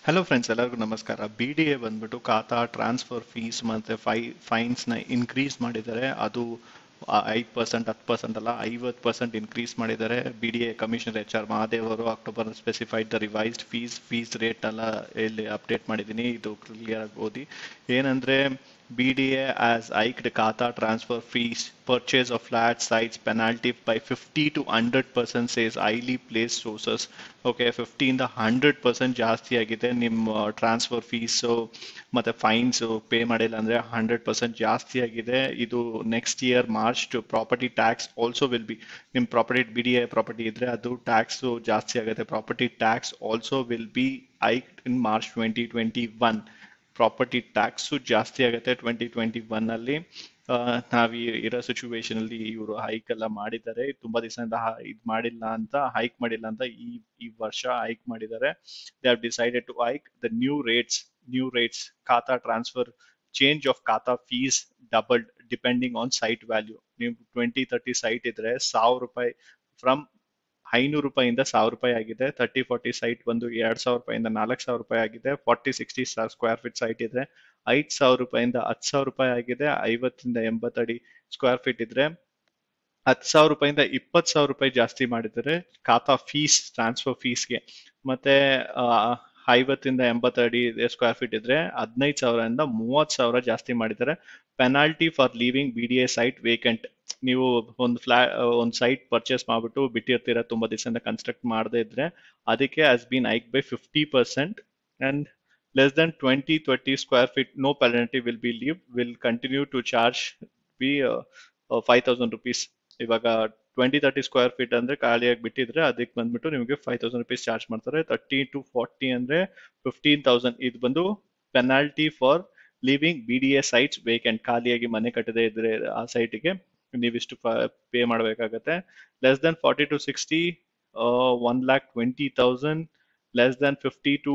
hello friends ಎಲ್ಲರಿಗೂ ನಮಸ್ಕಾರ B D A ಬಂದ್ಬಿಟ್ಟು ಖಾತಾ ಟ್ರಾನ್ಸ್ಫರ್ ಫೀಸ್ ಮತ್ತು ಫೈ ಫೈನ್ಸ್ನ ಇನ್ಕ್ರೀಸ್ ಮಾಡಿದ್ದಾರೆ ಅದು ಐದು ಪರ್ಸೆಂಟ್ ಹತ್ತು ಪರ್ಸೆಂಟ್ ಅಲ್ಲ ಐವತ್ತು ಪರ್ಸೆಂಟ್ ಇನ್ಕ್ರೀಸ್ ಮಾಡಿದ್ದಾರೆ B D A commissioner H R Mahadev ಅವರು October specified the revised fees fees rate ಎಲ್ಲ ಇಲ್ಲಿ ಅಪ್ಡೇಟ್ ಮಾಡಿದ್ದೀನಿ ಇದು ಕ್ಲಿಯರ್ ಆಗಿ ಓದಿ ಏನಂದ್ರೆ B D A as hiked khata transfer fees purchase of flat sites penalty by fifty to hundred percent says ಐಲಿ place sources okay ಫಿಫ್ಟಿಯಿಂದ ಹಂಡ್ರೆಡ್ ಪರ್ಸೆಂಟ್ ಜಾಸ್ತಿ ಆಗಿದೆ ನಿಮ್ಮ ಟ್ರಾನ್ಸ್ಫರ್ ಫೀಸು ಮತ್ತು ಫೈನ್ಸು ಪೇ ಮಾಡಿಲ್ಲ ಅಂದರೆ ಹಂಡ್ರೆಡ್ ಪರ್ಸೆಂಟ್ ಜಾಸ್ತಿ ಆಗಿದೆ ಇದು next year March to property tax also will be ನಿಮ್ಮ property B D A property ಇದ್ದರೆ ಅದು ಟ್ಯಾಕ್ಸು ಜಾಸ್ತಿ ಆಗುತ್ತೆ property tax also will be hiked in March twenty twenty one property tax ಜಾಸ್ತಿ ಆಗುತ್ತೆ ಟ್ವೆಂಟಿ ಟ್ವೆಂಟಿ ಒನ್ನಲ್ಲಿ ನಾವು ಇರೋ ಸಿಚುವೇಶನ್ ಅಲ್ಲಿ ಇವರು ಹೈಕ್ ಎಲ್ಲ ಮಾಡಿದ್ದಾರೆ ತುಂಬಾ ದಿವಸದಿಂದ ಇದು ಮಾಡಿಲ್ಲ ಅಂತ ಹೈಕ್ ಮಾಡಿಲ್ಲ ಅಂತ ಈ ಈ ವರ್ಷ ಹೈಕ್ ಮಾಡಿದ್ದಾರೆ they have decided to hike the new rates new rates khata transfer change of khata fees doubled depending on site value ನೀವು ಟ್ವೆಂಟಿ ತರ್ಟಿ ಸೈಟ್ ಇದ್ರೆ ಸಾವಿರ ರೂಪಾಯಿ ಫ್ರಮ್ ಐನೂರು ರೂಪಾಯಿಂದ ಸಾವಿರ ರೂಪಾಯಿ ಆಗಿದೆ ತರ್ಟಿ ಫಾರ್ಟಿ ಸೈಟ್ ಬಂದು ಎರಡ್ ಸಾವಿರ ರೂಪಾಯಿಂದ ನಾಲ್ಕು ಸಾವಿರ ರೂಪಾಯಿ ಆಗಿದೆ forty sixty square feet site ಇದ್ರೆ ಐದು ಸಾವಿರ ರೂಪಾಯಿಂದ ಹತ್ತು ಸಾವಿರ ರೂಪಾಯಿ ಆಗಿದೆ ಐವತ್ತರಿಂದ ಎಂಬತ್ತಡಿ ಸ್ಕ್ವೇರ್ ಫೀಟ್ ಇದ್ರೆ ಹತ್ತು ಸಾವಿರ ರೂಪಾಯಿಂದ ಇಪ್ಪತ್ತು ಸಾವಿರ ರೂಪಾಯಿ ಜಾಸ್ತಿ ಮಾಡಿದ್ದಾರೆ ಖಾತಾ ಫೀಸ್ ಟ್ರಾನ್ಸ್ಫರ್ ಫೀಸ್ಗೆ ಮತ್ತೆ ಐವತ್ತಿಂದ ಎಂಬತ್ತಡಿ ಸ್ಕ್ವೇರ್ ಫೀಟ್ ಇದ್ರೆ ಹದಿನೈದು ಸಾವಿರದಿಂದ ಮೂವತ್ತು ಸಾವಿರ ಜಾಸ್ತಿ ಮಾಡಿದ್ದಾರೆ penalty for leaving B D A site vacant ನೀವು ಒಂದು ಫ್ಲಾ ಒಂದು ಸೈಟ್ ಪರ್ಚೇಸ್ ಮಾಡ್ಬಿಟ್ಟು ಬಿಟ್ಟಿರ್ತೀರ ತುಂಬಾ ದಿವಸದಿಂದ ಕನ್ಸ್ಟ್ರಕ್ಟ್ ಮಾಡದೇ ಇದ್ರೆ ಅದಕ್ಕೆ has been hiked by fifty percent and less than twenty twenty square feet no penalty will be leave will continue to charge be five thousand rupees ಇವಾಗ ಟ್ವೆಂಟಿ ತರ್ಟಿ ಸ್ಕ್ವೇರ್ ಫೀಟ್ ಅಂದ್ರೆ ಖಾಲಿಯಾಗಿ ಬಿಟ್ಟಿದ್ರೆ ಅದಕ್ಕೆ ಬಂದ್ಬಿಟ್ಟು ನಿಮಗೆ ಫೈವ್ ತೌಸಂಡ್ ರುಪೀಸ್ ಚಾರ್ಜ್ ಮಾಡ್ತಾರೆ thirty to forty ಅಂದ್ರೆ fifteen thousand ಇದು ಬಂದು penalty for leaving B D A sites vacant ಖಾಲಿಯಾಗಿ ಮನೆ ಕಟ್ಟದೇ ಇದ್ರೆ ಆ ಸೈಟಿಗೆ ನೀವಿಷ್ಟು ಪೇ ಮಾಡಬೇಕಾಗತ್ತೆ less than forty to sixty one lakh twenty thousand less than fifty to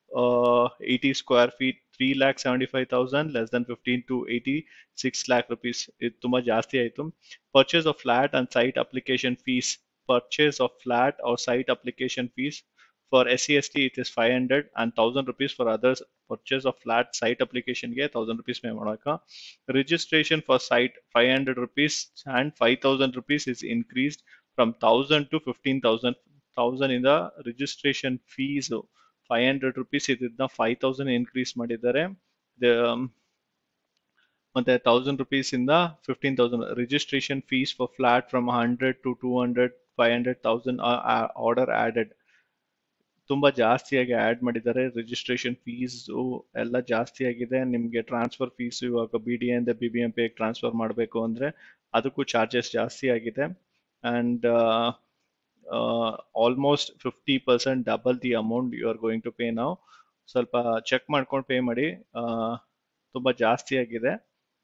eighty square feet three lakh seventy five thousand less than fifteen to eighty six lakh rupees ಇದು ತುಂಬಾ ಜಾಸ್ತಿ ಆಯಿತು purchase of flat and site application fees purchase of flat or site application fees for S C S T it is five hundred and thousand rupees for others purchase of flat site ಅಪ್ಲಿಕೇಶನ್ಗೆ thousand rupees pay ಮಾಡೋಕೆ registration for site five hundred rupees and five thousand rupees is increased from thousand to fifteen thousand thousand ಇಂದ registration fees five hundred rupees ಇದನ್ನ five thousand increase ಮಾಡಿದ್ದಾರೆ ಮತ್ತೆ thousand rupees ಇಂದ fifteen thousand registration fees for flat from hundred to two hundred five hundred thousand order added ತುಂಬಾ ಜಾಸ್ತಿಯಾಗಿ add ಮಾಡಿದ್ದಾರೆ registration fees ಎಲ್ಲ ಜಾಸ್ತಿ ಆಗಿದೆ ನಿಮಗೆ ಟ್ರಾನ್ಸ್ಫರ್ ಫೀಸ್ ಇವಾಗ ಬಿ ಡಿ ಇಂದ B B M P transfer ಮಾಡಬೇಕು ಅಂದ್ರೆ ಅದಕ್ಕೂ ಚಾರ್ಜಸ್ ಜಾಸ್ತಿ ಆಗಿದೆ and almost fifty percent double the amount you are going to pay ನಾವು ಸ್ವಲ್ಪ ಚೆಕ್ ಮಾಡ್ಕೊಂಡು ಪೇ ಮಾಡಿ ತುಂಬಾ ಜಾಸ್ತಿ ಆಗಿದೆ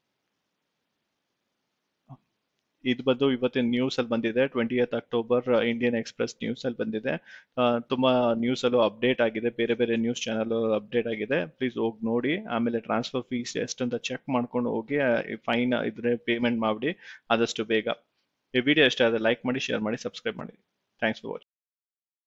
ಇದು ಬಂದು ಇವತ್ತಿನ ನ್ಯೂಸ್ ಅಲ್ಲಿ ಬಂದಿದೆ twenty eighth October Indian Express news ಅಲ್ಲಿ ಬಂದಿದೆ ತುಂಬಾ ನ್ಯೂಸ್ ಅಲ್ಲೂ ಅಪ್ಡೇಟ್ ಆಗಿದೆ ಬೇರೆ ಬೇರೆ ನ್ಯೂಸ್ ಚಾನಲ್ ಅಪ್ಡೇಟ್ ಆಗಿದೆ ಪ್ಲೀಸ್ ಹೋಗಿ ನೋಡಿ ಆಮೇಲೆ ಟ್ರಾನ್ಸ್ಫರ್ ಫೀಸ್ ಎಷ್ಟಂತ ಚೆಕ್ ಮಾಡ್ಕೊಂಡು ಹೋಗಿ ಫೈನ್ ಇದ್ರೆ ಪೇಮೆಂಟ್ ಮಾಡಿ ಆದಷ್ಟು ಬೇಗ ಈ ವಿಡಿಯೋ ಇಷ್ಟ ಆದರೆ ಲೈಕ್ ಮಾಡಿ ಶೇರ್ ಮಾಡಿ ಸಬ್ಸ್ಕ್ರೈಬ್ ಮಾಡಿ ಥ್ಯಾಂಕ್ಸ್ ಫಾರ್ ವಾಚಿಂಗ್